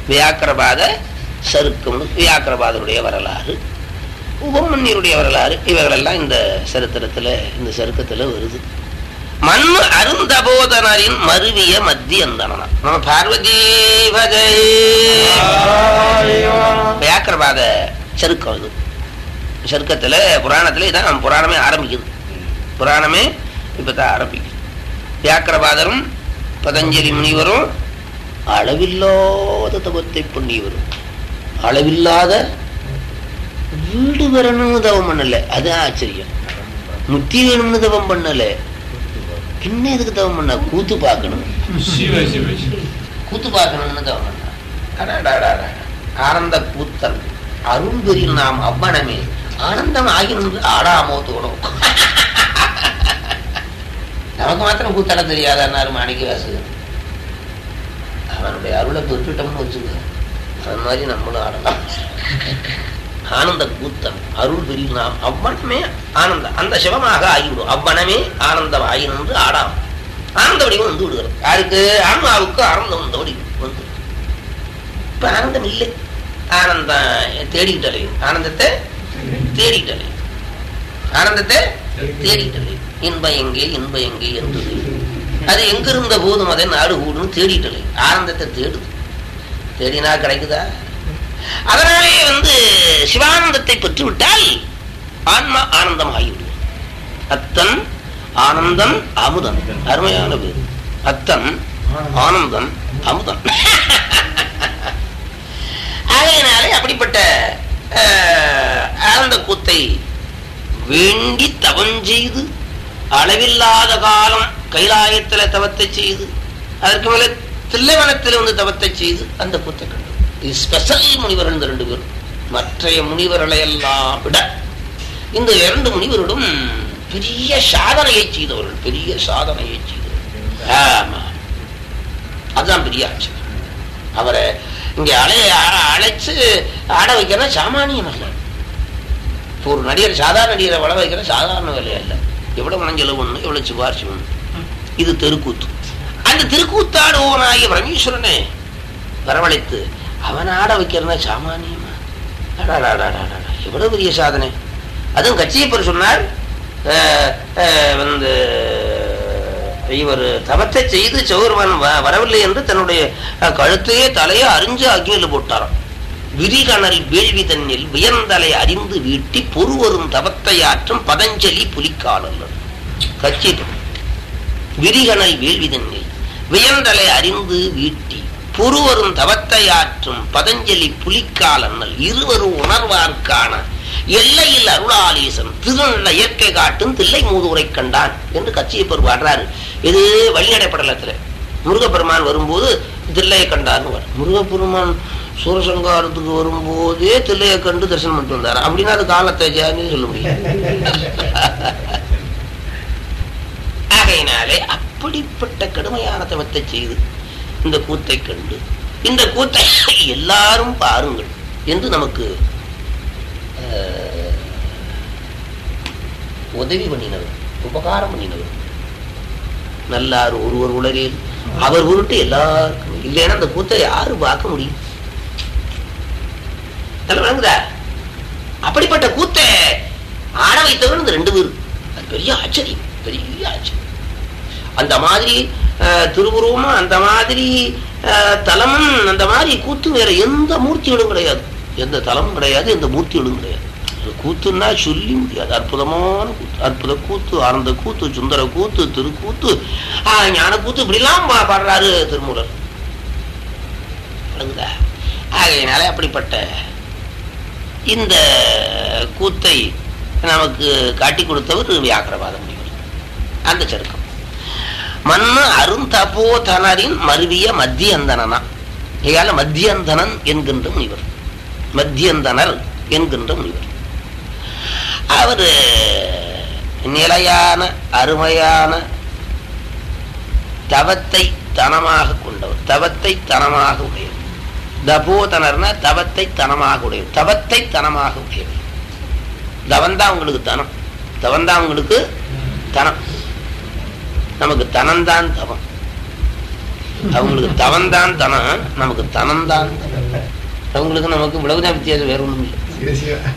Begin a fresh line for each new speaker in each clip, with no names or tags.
வியாக்கிரபாத சருக்கம் வியாக்கிரபாதருடைய வரலாறு உபமன்யருடைய வரலாறு இவைகளெல்லாம் இந்த சரித்திரத்துல இந்த சருக்கத்துல வருது மண் அருந்தபோதனரின் மருவிய மத்திய அந்தனா நம்ம பார்வதி பஜை வியாக்கிரபாத சருக்கம் இது சருக்கத்துல புராணத்துல இதான் புராணமே ஆரம்பிக்குது புராணமே இப்பதான் ஆரம்பிக்குது வியாக்கிரபாதரும் பதஞ்சலி முனிவரும் அளவில்லாத தபத்தை பண்ணியவரும் அளவில்லாத வீடு வரணும்னு தவம் பண்ணல அது ஆச்சரியம் முத்தி வேணும்னு தவம் பண்ணல பின்ன எதுக்கு தவம் பண்ண கூத்து பார்க்கணும்
சிவ சிவ சிவ
கூத்து பார்க்கணும்னு தவம் பண்ணா அடாடாடாடா. ஆனந்த கூத்தல் அரும்பெரில் நாம் அவ்வனமே ஆனந்தம் ஆகினது ஆடாமோ தோணும் நமக்கு மாத்திரம் கூத்தாட தெரியாதாரு மாணிக்க வாசகர் அவனுடைய அருளை பெற்றுட்டோம்னு வச்சுக்க அது மாதிரி நம்மளும் ஆடலாம் ஆனந்த கூத்தம் அருள் பெரிய நாம் அவ்வனமே ஆனந்தம் அந்த சிவமாக ஆகிவிடும் அவ்வனமே ஆனந்தம் ஆகினு ஆடாம் ஆனந்த வடிவம் வந்து விடுகிறது யாருக்கு ஆன்மாவுக்கு ஆனந்தம் வந்த வடிவம் வந்து இப்ப ஆனந்தம் இல்லை ஆனந்தம் தேடிக்கிட்டலை ஆனந்தத்தை தேடிக்கிட்டலை ஆனந்தத்தை தேடிக்கிட்டலை இன்பம் எங்கே இன்பம் எங்கே என்று அது எங்கிருந்த போதும் அதை நாடு கூடுன்னு தேடிட்டலை ஆனந்தத்தை தேடுது தேடினா கிடைக்குதா அதனாலே வந்து சிவானந்தத்தை பெற்றுவிட்டால் ஆன்மா ஆனந்தம் ஆகிவிடும் அத்தன் ஆனந்தம் அமுதம் அருமையான பேர் அத்தன் ஆனந்தம் அமுதம் ஆகையினாலே அப்படிப்பட்ட அஹ், ஆனந்த கூத்தை வேண்டி தவம் செய்து அளவில்லாத காலம் கைலாயத்துல தவத்தை செய்து அதற்கு மேல தில்லைவனத்தில் வந்து தவத்தை செய்து அந்த கூத்தை கண்டு இது ஸ்பெஷல் முனிவர்கள் இந்த ரெண்டு பேரும் மற்றைய முனிவர்களை எல்லாம் விட இந்த இரண்டு முனிவர்களும் பெரிய சாதனையை செய்தவர்கள் பெரிய சாதனையை செய்தவர்கள் ஆமா அதுதான் பெரிய ஆட்சி அவரை இங்க அலை அ- அழைச்சு ஆட வைக்கிறதா சாமானியம் அல்ல இப்போ ஒரு நடிகர் சாதாரண நடிகரை வள வைக்கிற சாதாரண வேலையா இல்ல எவ்வளவு மஞ்சள் ஒண்ணு எவ்வளவு சிபாரிசு ஒண்ணு இது தெருக்கூத்து அந்த திருக்கூத்தாடுவோனாகிய பரமேஸ்வரனை வரவழைத்து அவன் ஆட வைக்கிறதா சாமானியமா அடாடாடாடாடா, எவ்வளவு பெரிய சாதனை அதுவும் கட்சியப்பர் சொன்னார் அஹ், அஹ், வந்து இவர் தவத்தை செய்து சௌரவன் வ- வரவில்லை என்று தன்னுடைய அஹ், கழுத்தையே தலையை அறிஞ்சு அக்னியில் போட்டாராம் விரிகணல் வேள்வி தன்னில் வியந்தலை அறிந்து வீட்டி பொறுவரும் தவத்தை ஆற்றும் பதஞ்சலி புலிக்காலல் கட்சி விரிகணல் வேள்வி தன்னில் வியந்தலை அறிந்து வீட்டி பொறுவரும் தவத்தை ஆற்றும் பதஞ்சலி புலிக்காலன்னல் இருவரும் உணர்வார்க்கான எல்லையில் அருளாலீசன் திருநள்ள இயற்கை காட்டும் தில்லை மூதுரை கண்டான் என்று கச்சியப்பர் பாடுறாரு இது வழிநடைப்படலத்துல முருகப்பெருமான் வரும்போது தில்லையை கண்டார்னு வரும் முருகப்பெருமான் சூரசங்காரத்துக்கு வரும்போதே தில்லையை கண்டு தரிசனம் பண்ணிட்டு வந்தார் அப்படின்னா அது காலத்தை ஜான்னு சொல்ல முடியும் ஆகையினாலே அப்படிப்பட்ட கடுமையான தவத்தை செய்து இந்த கூத்தை கண்டு இந்த கூத்தை எல்லாரும் பாருங்கள் என்று நமக்கு அஹ், உதவி பண்ணினவர் உபகாரம் பண்ணினவர் நல்லார் ஒருவர் உலகில் அவர் உருட்டு எல்லாருக்கும் இல்லைன்னா அந்த கூத்தை யாரு பார்க்க முடியும் நல்லா விளங்குதா அப்படிப்பட்ட கூத்தை ஆட வைத்தவர் இந்த ரெண்டு பேரும் அது பெரிய ஆச்சரியம் பெரிய ஆச்சரியம் அந்த மாதிரி அஹ், திருவுருவமும் அந்த மாதிரி அஹ், தலமும் அந்த மாதிரி கூத்து வேற எந்த மூர்த்திகளும் கிடையாது எந்த தலமும் கிடையாது எந்த மூர்த்திகளும் கிடையாது அது கூத்துன்னா சொல்லி முடியாது அற்புதமான கூத்து அற்புத கூத்து ஆனந்த கூத்து சுந்தர கூத்து திருக்கூத்து ஆஹ், ஞான கூத்து இப்படிலாம் பா- பாடுறாரு திருமூலர் விளங்குதா ஆகையினால அப்படிப்பட்ட இந்த கூத்தை நமக்கு காட்டி கொடுத்தவர் வியாக்கிரவாத முனிவர் அந்த சருக்கம் மண்ணு அருந்தபோதனரின் மருவிய மத்தியந்தனா இதால மத்தியந்தனன் என்கின்ற முனிவர் மத்தியந்தனர் என்கின்ற முனிவர் அவரு நிலையான அருமையான தவத்தை தனமாக கொண்டவர் தவத்தை தனமாக உடையவர் தபோதனர்னா தவத்தை தனமாக உடையவர் தவத்தை தனமாக உடையவர் தவந்தான் உங்களுக்கு தனம் தவந்தான் உங்களுக்கு தனம் நமக்கு தனம்தான் தவம் அவங்களுக்கு தவந்தான் தனம் நமக்கு தனம்தான் தனம். அவங்களுக்கு நமக்கு இவ்வளவுதான் வித்தியாசம் வேற ஒண்ணும் இல்லை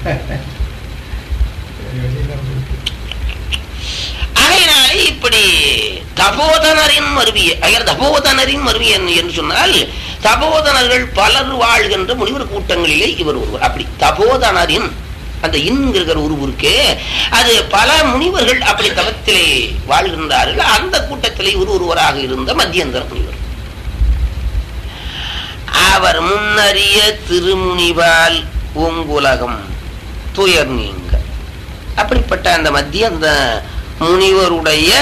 ஆகையினாலே இப்படி தபோதனரின் மருவிய ஐயர் தபோதனரின் மருவிய என்று சொன்னால் தபோதனர்கள் பலர் வாழ்கின்ற முனிவர் கூட்டங்களிலே இவர் ஒருவர் அப்படி தபோதனரின் அந்த இன்கிற உருவு இருக்கே அது பல முனிவர்கள் அப்படி தவத்திலே வாழ்கின்றார்கள் அந்த கூட்டத்திலே இவர் ஒருவராக இருந்த மத்தியந்தர முனிவர் அவர் முன்னறிய திருமுனிவால் ஓங்குலகம் துயர் நீங்க அப்படிப்பட்ட அந்த மத்திய அந்த முனிவருடைய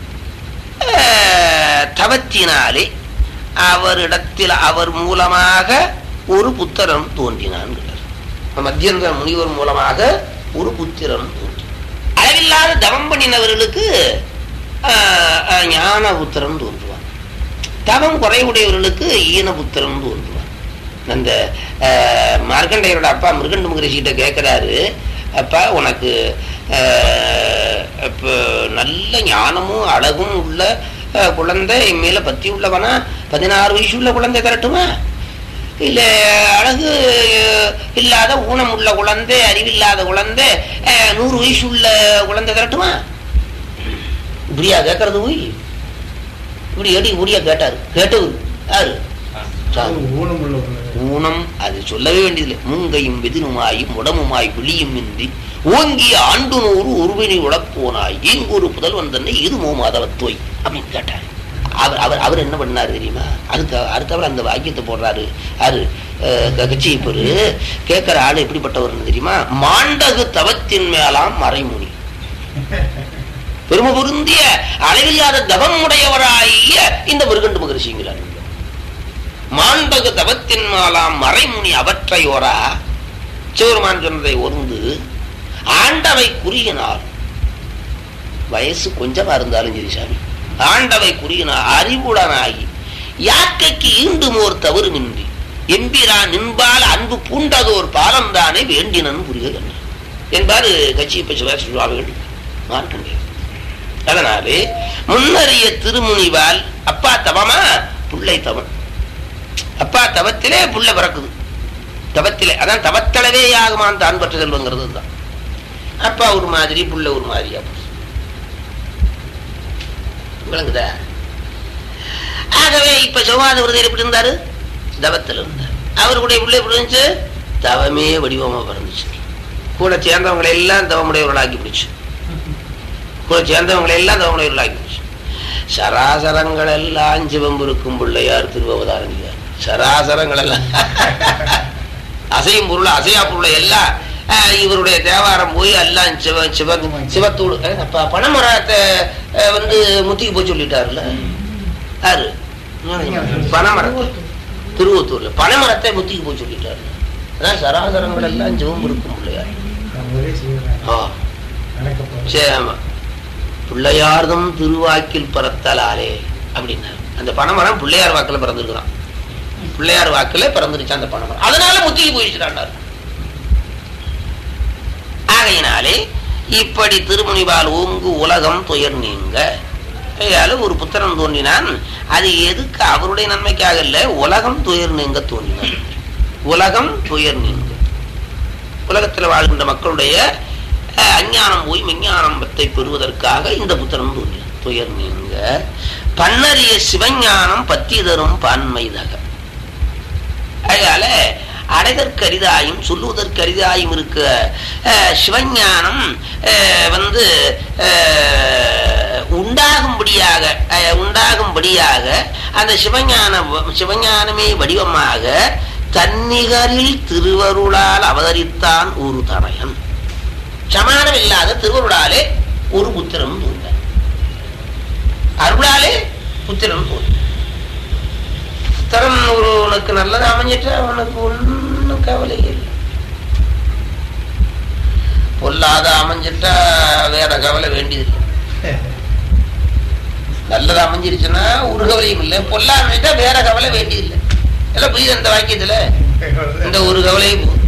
அஹ், தவத்தினாலே அவரிடத்தில் அவர் மூலமாக ஒரு புத்திரன் தோன்றினான் மத்தியந்த முனிவர் மூலமாக ஒரு புத்திரன் தோன்றி அளவில்லாத தவம் பண்ணினவர்களுக்கு அஹ், அஹ், ஞான புத்திரன் தோன்றுவான் தவம் குறைவுடையவர்களுக்கு ஈன புத்திரன் தோன்றுவான் அந்த அஹ், மார்க்கண்டையரோட அப்பா மிருகண்டு மகரிஷிகிட்ட கேட்கிறாரு அப்பா உனக்கு அஹ், இப்போ நல்ல ஞானமும் அழகும் உள்ள அஹ், குழந்தை என் மேல பத்தி உள்ளவனா பதினாறு வயசு உள்ள குழந்தை தரட்டுமா இல்ல அழகு அஹ், இல்லாத ஊனம் உள்ள குழந்தை அறிவில்லாத குழந்தை அஹ், நூறு வயசு உள்ள குழந்தை தரட்டுமா இப்படியா கேட்கறது போய் இப்படி எடி இப்படியா கேட்டாரு கேட்டவர் யாரு சாமி. ஊனம் அது சொல்லவே வேண்டியதில்லை மூங்கையும் வெதினுமாயும் உடமுமாய் விழியும் இன்றி ஓங்கி ஆண்டு நூறு ஒருவினை உழப்போனாய் ஈங்கொரு புதல்வன் தன்னை இதுமோ மாதவத்தோய் அப்படின்னு கேட்டார் அவர் அவர் அவர் என்ன பண்ணாரு தெரியுமா அதுக்கு அடுத்தவர் அந்த வாக்கியத்தை போடுறாரு யாரு கட்சியப்பரு கேட்கிற ஆளு எப்படிப்பட்டவர்னு தெரியுமா மாண்டகு தவத்தின் மேலாம் மறைமுனி பெருமை பொருந்திய அளவில்லாத தவம் உடையவராகிய இந்த மிருகண்டு மகரிஷிங்கிறார் மாண்டகு தவத்தின் மாலாம் மறைமுனி அவற்றையோரா சிவருமான் சொன்னதை ஒருந்து ஆண்டவை குறியினார் வயசு கொஞ்சமா இருந்தாலும் சரி சாமி ஆண்டவை குறியினார் அறிவுடனாகி யாக்கைக்கு ஈண்டும் ஓர் தவறுமின்றி எம்பிரான் நின்பால் அன்பு பூண்டதோர் பாலம்தானே வேண்டினன் புரிக என்றார் என்பாரு கட்சியப்ப சிவாசி சுவாமிகள் மார்க்கண்டேயர் அதனாலே முன்னறிய திருமுனிவால் அப்பா தவமா புள்ளை தவம் அப்பா தவத்திலே புள்ள பிறக்குது தவத்திலே அதான் தவத்தளவே யாகுமான் தான் பற்ற செல்வங்கிறது தான் அப்பா ஒரு மாதிரி புள்ள ஒரு மாதிரியா போச்சு. விளங்குதா ஆகவே இப்ப சௌவாத விரதர் எப்படி இருந்தாரு தவத்தில் இருந்தார் அவருடைய பிள்ளை எப்படி இருந்துச்சு தவமே வடிவமா பிறந்துச்சு கூட சேர்ந்தவங்களை எல்லாம் தவமுடையவர்களாக்கி பிடிச்சு கூட சேர்ந்தவங்களை எல்லாம் தவமுடையவர்களாக்கி பிடிச்சு சராசரங்கள் எல்லாம் சிவம்பு இருக்கும் பிள்ளையார் திருவவதாரணியார் சராசரங்கள் எல்லாம் அசையும் பொருள் அசையா பொருள் எல்லாம் அஹ், இவருடைய தேவாரம் போய் எல்லாம் சிவ சிவ சிவத்தோடு அஹ், அப்ப பனைமரத்தை அஹ், வந்து முத்திக்கு போய் சொல்லிட்டாருல்ல யாரு பனைமரத்தை திருவத்தூர்ல பனைமரத்தை முத்திக்கு போய் சொல்லிட்டாரு அதான் சராசரங்கள் எல்லாம் சிவம்பு இருக்கும் பிள்ளையார் ஆ சரி ஆமா பிள்ளையார்தம் திருவாக்கில் பறத்தலாலே அப்படின்னாரு அந்த பனைமரம் பிள்ளையார் வாக்குல பிறந்திருக்கிறான் பிள்ளையார் வாக்குல பிறந்துருச்சு அந்த பனைமரம் அதனால முத்திக்கு போயிடுச்சுட்டாண்டார் ஆகையினாலே இப்படி திருமுனிவால் ஓங்கு உலகம் துயர் நீங்க ஆகையால ஒரு புத்திரன் தோன்றினான் அது எதுக்கு அவருடைய நன்மைக்காக இல்ல உலகம் துயர் நீங்க தோன்றினான் உலகம் துயர் நீங்க உலகத்தில் வாழ்கின்ற மக்களுடைய அஹ், அஞ்ஞானம் போய் விஞ்ஞானத்தை பெறுவதற்காக இந்த புத்திரன் தோன்றினான் துயர் நீங்க பன்னறிய சிவஞானம் பத்தி தரும் பான்மைதக அதனால அடைதற்கரிதாயும் சொல்லுவதற்கரிதாயும் இருக்க அஹ், சிவஞானம் அஹ், வந்து அஹ், உண்டாகும்படியாக அஹ், உண்டாகும்படியாக அந்த சிவஞான சிவஞானமே வடிவமாக தன்னிகரில் திருவருளால் அவதரித்தான் ஒரு தரையன் சமானம் இல்லாத திருவருளாலே ஒரு புத்திரன் தோன்றார் அருளாலே புத்திரன் தோன்றார் புத்திரன் ஒரு உனக்கு நல்லது அமைஞ்சிட்டா உனக்கு ஒன்றும் கவலை இல்லை பொல்லாத அமைஞ்சிட்டா வேற கவலை வேண்டியதில்லை நல்லது அமைஞ்சிருச்சுன்னா ஒரு கவலையும் இல்லை பொல்லா அமைஞ்சிட்டா வேற கவலை வேண்டியதில்லை எல்லாம் புரியுது இந்த வாக்கியத்துல இந்த ஒரு கவலையும் போதும்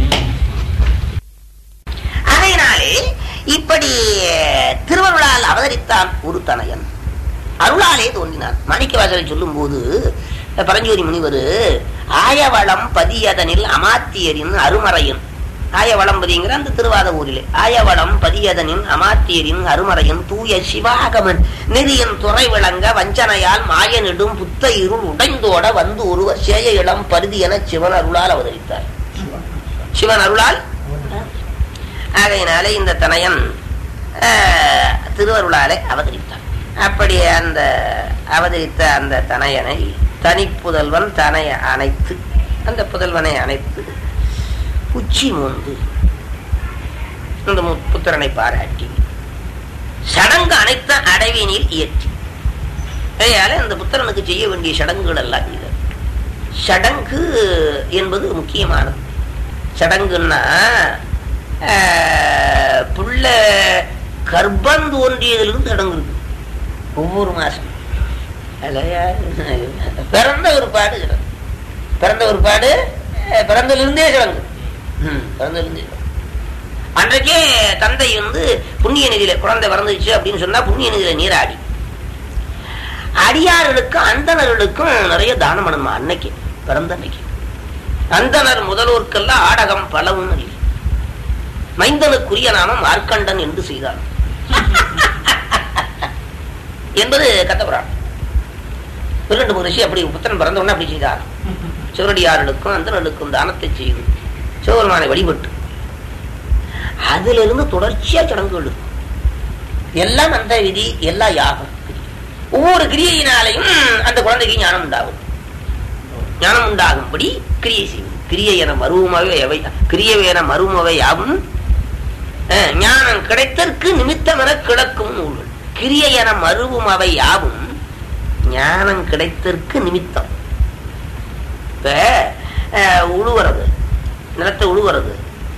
அதையினாலே இப்படி திருவருளால் அவதரித்தான் ஒரு தனையன் அருளாலே தோன்றினான் மாணிக்க வாசலை சொல்லும் போது பரஞ்சோதி முனிவர் ஆயவளம் பதியதனில் அமாத்தியரின் அருமறையன் ஆயவளம் பதிங்கிற அந்த திருவாத ஊரிலே ஆயவளம் பதியதனின் அமாத்தியரின் அருமறையன் தூய சிவாகமன் நெறியன் துறை விளங்க வஞ்சனையால் மாயனிடும் புத்த இருள் உடைந்தோட வந்து ஒருவர் சேய இளம் பருதி என சிவன் அருளால் அவதரித்தார் சிவன் அருளால் ஆகையினாலே இந்த தனயன் ஆஹ், திருவருளாலே அவதரித்தார் அப்படி அந்த அவதரித்த அந்த தனையனை தனிப்புதல்வன் தனைய அணைத்து அந்த புதல்வனை அணைத்து உச்சி மோந்து அந்த மு- புத்திரனை பாராட்டி சடங்கு அனைத்த அடைவினில் இயற்றி ஆகையால இந்த புத்திரனுக்கு செய்ய வேண்டிய சடங்குகள் எல்லாம் செய்தார் சடங்கு என்பது முக்கியமானது சடங்குன்னா ஆஹ், புள்ள கர்ப்பம் தோன்றியதிலிருந்து சடங்கு இருக்கு ஒவ்வொரு மாசம் அல்லையா? பிறந்த ஒரு பாடு சடங்கு பிறந்த ஒரு பாடு அஹ், பிறந்ததிலிருந்தே சடங்கு ம், பிறந்ததிலிருந்தே சடங்கு. அன்றைக்கே தந்தை வந்து புண்ணிய நிதியில குழந்தை பிறந்துச்சு அப்படின்னு சொன்னா புண்ணிய நிதியில நீராடி அடியார்களுக்கும் அந்தணர்களுக்கும் நிறைய தானம் பண்ணணுமா அன்னைக்கு பிறந்த அன்னைக்கு அந்தனர் முதல்வோர்க்கெல்லாம் ஆடகம் பலவும் இல்லை மைந்தனுக்குரிய நாமம் மார்க்கண்டன் என்று செய்தான் என்பது கத்தபுராணம் இரண்டு மூணு ரிஷி அப்படி புத்தன் பிறந்த உடனே அப்படி செய்தார் சிவனடியார்களுக்கும் அந்தனர்களுக்கும் தானத்தை செய்து சிவபெருமானை வழிபட்டு அதிலிருந்து தொடர்ச்சியா சடங்குகள் இருக்கு. எல்லாம் அந்த விதி எல்லாம் யாகம் ஒவ்வொரு கிரியையினாலையும் அந்த குழந்தைக்கு ஞானம் உண்டாகும் ஞானம் உண்டாகும்படி கிரியை செய்வது கிரியை என மருவமவை எவை கிரியை என மருவமவை யாவும் அஹ், ஞானம் கிடைத்தற்கு நிமித்தம் என கிடக்கும் நூல்கள் கிரியை என மருவும் அவை யாவும் ஞானம் கிடைத்தற்கு நிமித்தம் இப்ப அஹ், உழுவுறது நிலத்தை உழுவுறது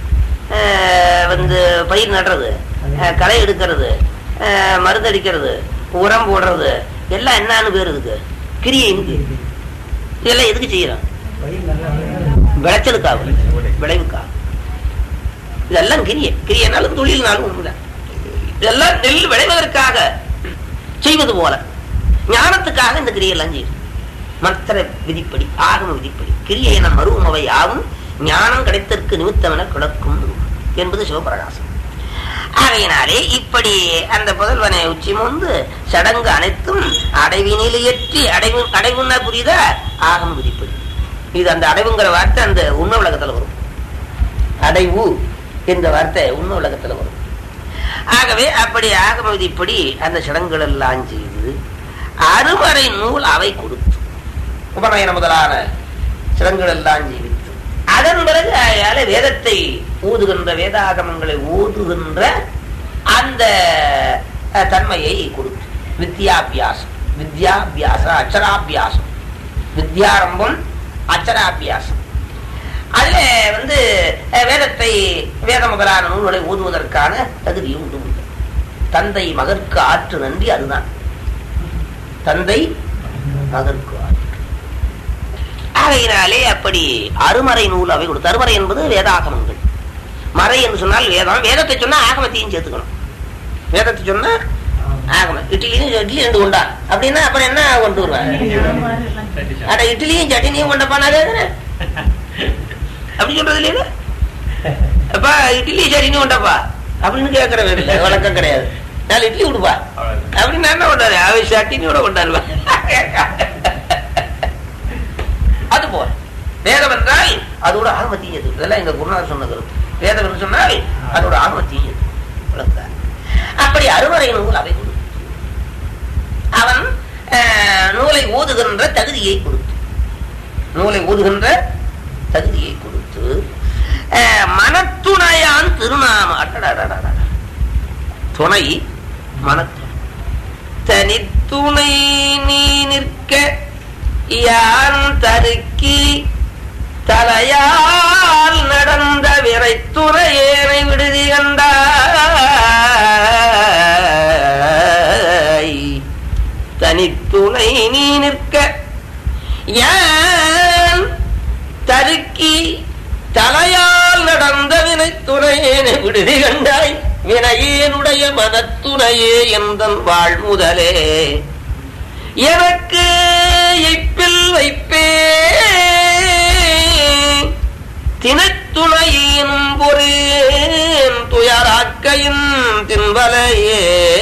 அஹ், வந்து பயிர் நடுறது அஹ், களை எடுக்கிறது அஹ், மருந்தடிக்கிறது உரம் போடுறது எல்லாம் என்னன்னு பேர் இதுக்கு கிரியைன்னு பேரு. இதெல்லாம் எதுக்கு செய்யறோம் விளைச்சலுக்காக விளைவுக்காக இதெல்லாம் கிரிய கிரியனாலும் தொழில்னாலும் உண்மைதான் இதெல்லாம் நெல் விளைவதற்காக செய்வது போல ஞானத்துக்காக இந்த கிரியெல்லாம் செய்யும் மற்ற விதிப்படி ஆகம விதிப்படி கிரியை என மருவமவை யாவும் ஞானம் கிடைத்தற்கு நிமித்தமென கிடக்கும் என்பது சிவபிரகாசம் ஆகையினாலே இப்படி அந்த புதல்வனை உச்சி முந்து சடங்கு அனைத்தும் அடைவினிலையற்றி அடைவு அடைவுன்னா புரியுதா ஆகம விதிப்படி இது அந்த அடைவுங்கிற வார்த்தை அந்த உண்மை உலகத்துல வரும் அடைவு என்ற வார்த்தை உண்மை உலகத்துல வரும் ஆகவே அப்படி ஆகம விதிப்படி அந்த சடங்குகள் எல்லாம் செய்து அருமறை நூல் அவை கொடுத்து உபநயன முதலான சடங்குகள் எல்லாம் ஜீவித்து அதன் பிறகு அயால வேதத்தை ஊதுகின்ற வேதாகமங்களை ஊதுகின்ற அந்த அஹ், தன்மையை கொடுத்து வித்யாபியாசம் வித்யாபியாச அச்சராபியாசம் வித்யாரம்பம் அச்சராபியாசம் அதுல வந்து அஹ், வேதத்தை வேத முதலான நூல்களை ஓதுவதற்கான தகுதியும் உண்டு உண்டு. தந்தை மகற்கு ஆற்று நன்றி அதுதான் தந்தை மகற்கு ஆற்று ஆகையினாலே அப்படி அருமறை நூல் அவை கொடுத்து அருமறை என்பது வேதாகமங்கள் மறை என்று சொன்னால் வேதம் வேதத்தை சொன்னா ஆகமத்தையும் சேர்த்துக்கணும் வேதத்தை சொன்னா ஆகமம் இட்லியும் இட்லி ரெண்டு கொண்டா அப்படின்னா அப்புறம் என்ன கொண்டு வருவாங்க அட இட்லியும் சட்னியும் கொண்ட பண்ணாதே அப்படி சொல்றது இல்லையா அப்பா இட்லி சட்னி கொண்டப்பா அப்படின்னு கேட்கற இல்லை வழக்கம் கிடையாது நாலு இட்லி கொடுப்பா அப்படின்னு என்ன கொண்டாரு அவ சட்னியோட கொண்டாருவா அது போல வேதம் என்றால் அதோட ஆகமத்தையும் எது இதெல்லாம் எங்க குருநாதர் சொன்ன கருத்து வேதம் என்று சொன்னால் அதோட ஆகமத்தையும் எது விளக்குறார். அப்படி அறுவரை நூல் அவை கொடு அவன் அஹ், நூலை ஓதுகின்ற தகுதியை கொடுத்து நூலை ஓதுகின்ற தகுதியை கொடுத்து அஹ், மனத்துணையான் திருநாம அடடடடடட. துணை மனத்துணை தனித்துணை நீ நிற்க யான் தருக்கி தலையால் நடந்த விரைத்துறையேனை விடுதி கண்டாய் தனித்துணை நீ நிற்க யான் தருக்கி தலையால் நடந்த வினைத்துறையேனை விடுதி கண்டாய் வினையேனுடைய மனத்துணையே எந்தன் வாழ் முதலே எனக்கு இப்பில் வைப்பே தினத்துணையினும் பொறேன் துயராக்கையின் தின்வலையே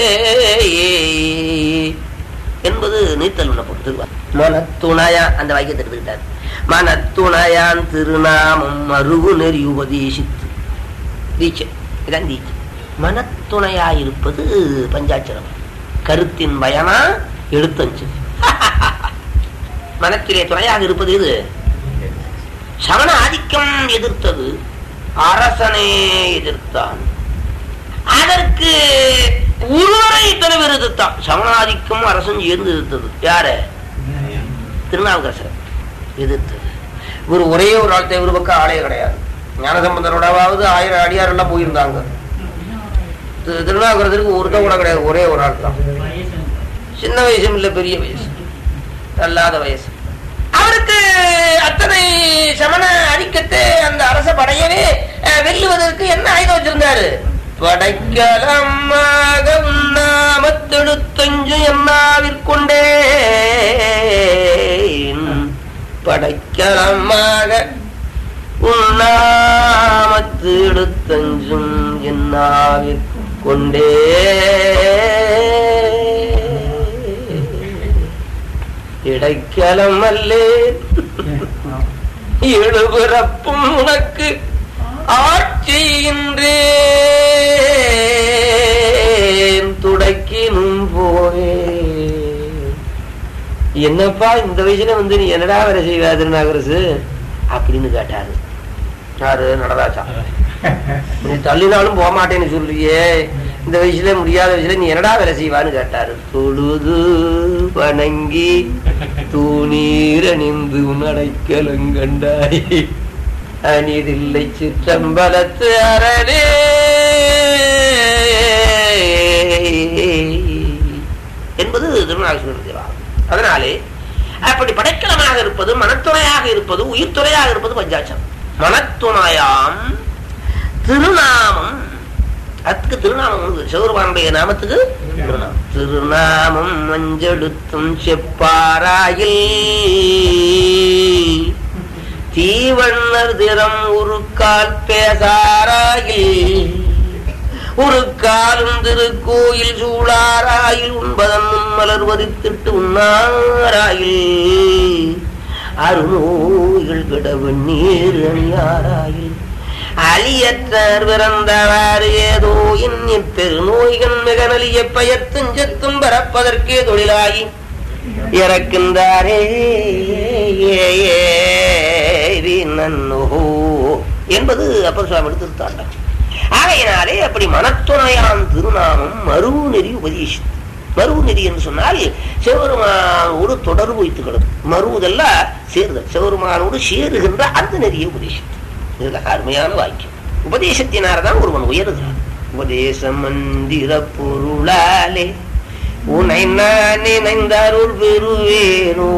என்பது நீத்தல் உணப்பட்டு மனத்துணையா அந்த வாக்கியத்தை எடுத்துக்கிட்டார் மனத்துணையான் திருநாமம் மருகு நெறி உபதேசித்து தீட்சை இதான் தீட்சை மனத்துணையாயிருப்பது பஞ்சாட்சரம் கருத்தின் பயனா எழுத்தஞ்சு மனத்திலே துணையாக இருப்பது இது சமண ஆதிக்கம் எதிர்த்தது அரசனே எதிர்த்தான் அதற்கு ஒருவரை இத்தனை பேர் எதிர்த்தான் சமணாதிக்கம் அரசன் சேர்ந்து எதிர்த்தது யாரு திருநாவுக்கரசர் எதிர்த்தது இவர் ஒரே ஒரு ஆள் இவர் பக்கம் ஆளே கிடையாது ஞானசம்பந்தரோடவாவது ஆயிரம் அடியார் எல்லாம் போயிருந்தாங்க திரு- திருநாவுக்கரசருக்கு ஒருத்தன் கூட கிடையாது ஒரே ஒரு ஆள் தான் சின்ன வயசும் இல்ல பெரிய வயசு தள்ளாத வயசு அவருக்கு அத்தனை சமண அடிக்கத்தை அந்த அரச படையவே அஹ், வெல்லுவதற்கு என்ன ஆயுதம் வச்சிருந்தாரு படைக்கலமாக உண்ணாமத்தெடுத்தஞ்சு என்னாவிற்கொண்டே படைக்கலமாக உண்ணாமத்து எடுத்தஞ்சும் என்னாவிற்கொண்டே இடைக்கலம் அல்லே எழுபிறப்பும் உனக்கு ஆட்சியின்றேன் துடைக்கினும் போவே என்னப்பா இந்த வயசுல வந்து நீ என்னடா வேலை செய்வா திருநாகரசு அப்படின்னு கேட்டாரு யாரு நடராஜா நீ தள்ளினாலும் போக மாட்டேன்னு சொல்றியே இந்த வயசுல முடியாத வயசுல நீ என்னடா வேலை செய்வான்னு கேட்டாரு தொழுது வணங்கி தூணீர் அணிந்து உன்னடைக்கலங்கண்டாய் அநீதில்லை சிற்றம்பலத்து அரணே என்பது திருநாகேஸ்வரர் தேவாரம் அதனாலே அப்படி படைக்கலமாக இருப்பது மனத்துணையாக இருப்பது உயிர்த்துணையாக இருப்பது பஞ்சாட்சம் மனத்துணையாம் திருநாமம் அதுக்கு திருநாமம் உண்டு. சிவபெருமானுடைய நாமத்துக்கு திருநாமம் திருநாமம் மஞ்செடுத்தும் செப்பாராயில் தீவண்ணர் திறம் உருக்கால் பேசாராயில் ஒரு காலும் திருக்கோயில் சூழாராயில் உண்பதன் மலர்வதி திட்டு உண்ணாராயில் அருநோய்கள் கிட வெந்நீர் அணியாராயில் அலியற்றார் பிறந்தவாறு ஏதோ இன்னிப் பெருநோய்கள் மிக நலிய பயத்தும் செத்தும் பரப்பதற்கே தொழிலாகி இறக்கின்றாரே நன்னோ என்பது அப்பர் சுவாமி திருத்தாண்டம் ஆகையினாலே அப்படி மனத்துணையான் திருநாமம் மருவு நெறி உபதேசித்து மருவு நெறி என்று சொன்னால் சிவபெருமானோடு தொடர்பு வைத்துக்கிறது மருவுதெல்லாம் சேருதல் சிவபெருமானோடு சேருகின்ற அந்த நெறியை உபதேசித்து இதுல அருமையான வாக்கியம் உபதேசத்தினால்தான் ஒருவன் உயருகிறான் உபதேச மந்திர பொருளாலே உன்னை நான் நினைந்தருள் பெறுவேனோ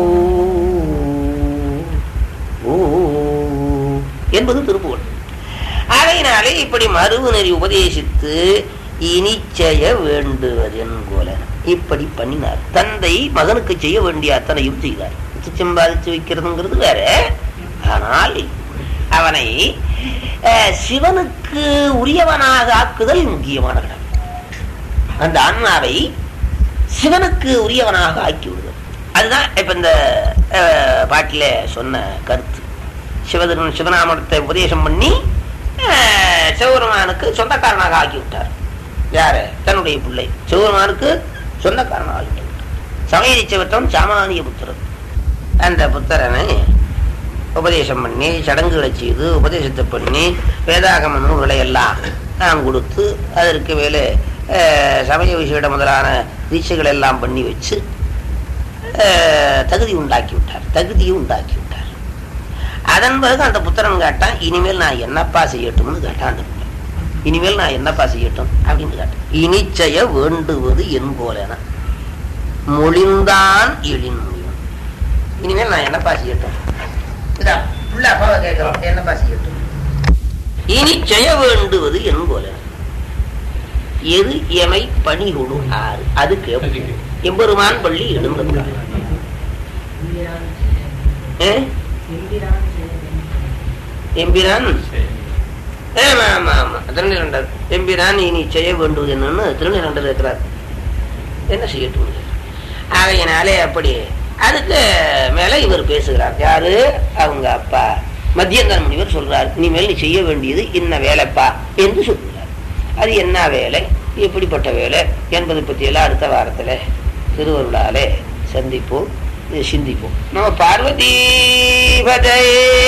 ஓ என்பது திருப்புகழ் அதையினாலே இப்படி மருவு நெறி உபதேசித்து இனி செய்ய வேண்டுவது என்கோல இப்படி பண்ணினார் தந்தை மகனுக்கு செய்ய வேண்டிய அத்தனையும் செய்தார் சம்பாதிச்சு வைக்கிறதுங்கிறது வேற ஆனால் அவனை அஹ், சிவனுக்கு உரியவனாக ஆக்குதல் முக்கியமான கடமை அந்த ஆன்மாவை சிவனுக்கு உரியவனாக ஆக்கி விடுதல் அதுதான் இப்ப இந்த அஹ், பாட்டில சொன்ன கருத்து சிவதன் சிவநாமத்தை உபதேசம் பண்ணி அஹ், சிவபெருமானுக்கு சொந்தக்காரனாக ஆக்கி விட்டார் யாரு தன்னுடைய பிள்ளை சிவபெருமானுக்கு சொந்தக்காரனாக ஆக்கி விட்டார் சமயரிச்சவற்றம் சாமானிய புத்திரன் அந்த புத்திரனை உபதேசம் பண்ணி சடங்குகளை செய்து உபதேசத்தை பண்ணி வேதாகம நூல்களை எல்லாம் நான் கொடுத்து அதற்கு மேலே அஹ், சமய விஷய முதலான தீட்சைகள் எல்லாம் பண்ணி வச்சு அஹ், தகுதி உண்டாக்கி விட்டார் தகுதியை உண்டாக்கி விட்டார் அதன் பிறகு அந்த புத்திரன் கேட்டான் இனிமேல் நான் என்னப்பா செய்யட்டும்னு கேட்டான் அந்த புத்திரன். இனிமேல் நான் என்னப்பா செய்யட்டும் அப்படின்னு கேட்டான் இனி செய்ய வேண்டுவது என் போலன மொழிந்தான் எழின் முடியும் இனிமேல் நான் என்னப்பா செய்யட்டும் இதா, புள்ள அப்பாவை கேட்கிறோம் என்னப்பா செய்யட்டும் இனி செய்ய வேண்டுவது என் போல எது எமை பணி கொடு ஆறு அது கேட்போம் எம்பெருமான் பள்ளி எழுந்தருளாய் ஏ? எம்பிரான் ஆமா ஆமா ஆமா திருநிலண்டர் எம்பிரான் இனி செய்ய வேண்டுவது என்னன்னு திருநிலண்டர் இருக்கிறார் என்ன செய்யட்டும் ஆகையினாலே அப்படி அதுக்கு மேல இவர் பேசுகிறார் யாரு அவங்க அப்பா மத்தியந்தன் முனிவர் சொல்றார் இனிமேல் நீ செய்ய வேண்டியது இன்ன வேலைப்பா என்று சொல்கிறார் அது என்ன வேலை எப்படிப்பட்ட வேலை என்பதை பத்தி எல்லாம் அடுத்த வாரத்துல திருவருளாலே சந்திப்போம் இது சிந்திப்போம் நம்ம பார்வதி பதை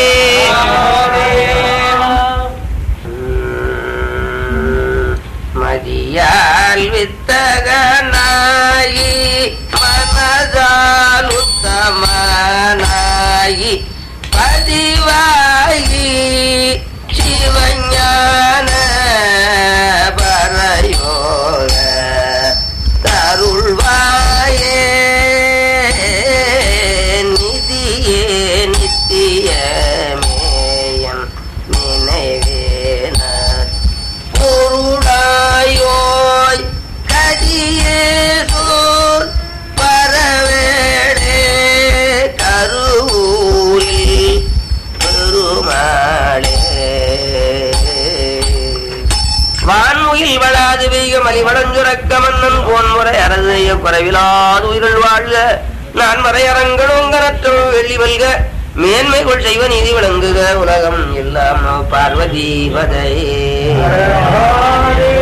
மதியால் வித்தகனாயி மனதால் உத்தமனாயி பதிவாயி சிவஞான பரயோக தருள்வாயே நிதியே நித்தியமேயம் நினைவேன பொருளாயோய் கதியே சோர் பரவேடே கருவூரில் பெருமாளே வான்முயில் வளாது வெய்க மலிவடஞ்சுரக்க மன்னன் போன்முறை அரசைய குறைவிலாது உயிர்கள் வாழ்க நான் மறையரங்கணுங்கரற்று வெள்ளி வல்க மேன்மைகள் செய்வ நீதி விளங்குக உலகம் எல்லாம் பார்வதி பதையே